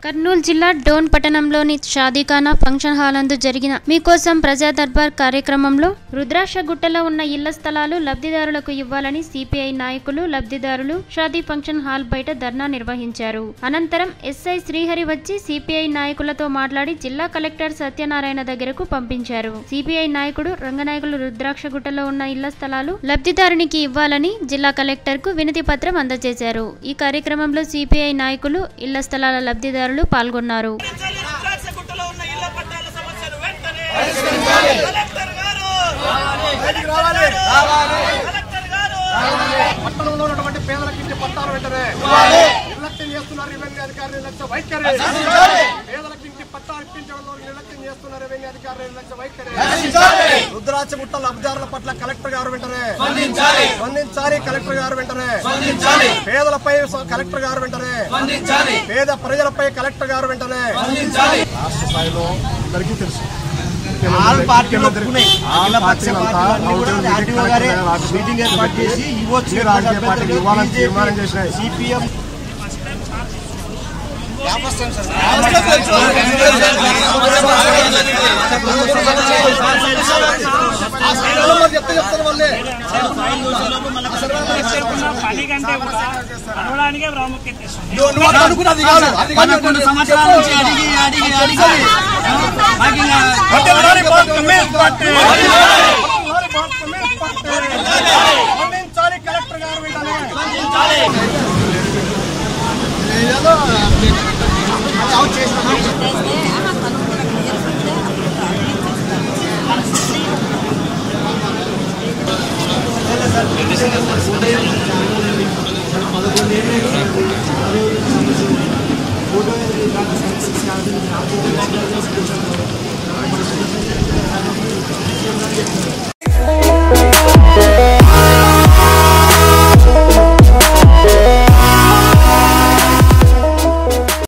కర్నూలు జిల్లా డోన్ పట్టణంలోని షాదీఖానా function hall నందు జరిగిన మీకోసం ప్రజా దర్బార్ కార్యక్రమంలో రుద్రాక్ష గుట్టలో ఉన్న ఇళ్ల స్థలాలు లబ్ధిదారులకు ఇవ్వాలని సిపిఐ నాయకులు లబ్ధిదారులు షాదీ ఫంక్షన్ హాల్ బయట ధర్నా నిర్వహించారు అనంతరం ఎస్ఐ శ్రీహరి వచ్చి సిపిఐ నాయకులతో మాట్లాడి జిల్లా కలెక్టర్ సత్యనారాయణ దగ్గరకు పంపించారు సిపిఐ నాయకుడు రంగనాయకులు రుద్రాక్ష గుట్టలో ఉన్న ఇళ్ల స్థలాలు లబ్ధిదారునికి ఇవ్వాలని జిల్లా కలెక్టర్ కు వినతి పత్రం అందజేశారు ఈ కార్యక్రమంలో సిపిఐ నాయకులు ఇళ్ల స్థలాల లబ్ధిదారులు పాల్గొన్నారు గుట్టలో ఉన్న ఇళ్ల పట్టాల సమస్యలు వెంటనే కలెక్టర్ గారు బయటికి రావాలి కలెక్టర్ గారు పట్టణంలో ఉన్నటువంటి పేదలకు ఇంటి పట్టాలు వెంటనే నిర్లక్ష్యం చేస్తున్నారు రెవెన్యూ అధికారులు నిర్లక్ష్య వైఖరి పేదలకు ఇంటి పట్టాలు ఇప్పించడంలో నిర్లక్ష్యం చేస్తున్నారు రెవెన్యూ అధికారులు నిర్లక్ష్య వైఖరి రుద్రాక్ష గుట్ట లబ్ధిదారుల పట్ల కలెక్టర్ గారు వెంటనే స్పందించాలి కలెక్టర్ గారు వెంటనే పేదలపై కలెక్టర్ గారు వెంటనే పేద ప్రజలపై కలెక్టర్ గారు వెంటనే రాష్ట్ర స్థాయిలో అందరికీ తెలుసు ఆల్ పార్టీలు ఒప్పుకున్నాయి ఆల్ అఖిల పక్ష పార్టీలంతా పార్టీలన్నీ కూడా అవుట్ ఆర్టీఓ గారే మీటింగ్ ఏర్పాటు చేసి ఇవ్వచ్చు ఈ రాజకీయ పార్టీలు ఇవ్వాలని తీర్మానం చేసినాయి. సిపిఎం చెప్తే చెప్తారు వాళ్ళే పని కంటే కూడా అనవడానికే ప్రాముఖ్యత ఇస్తుంది నువ్వు అనుకున్నది కాదు అది కాదు పదకొండు సంవత్సరాల నుంచి అడిగి అడిగి అడిగి మాకు ఇంకా స్పందించాలి కలెక్టర్ గారు వెంటనే పదకొండు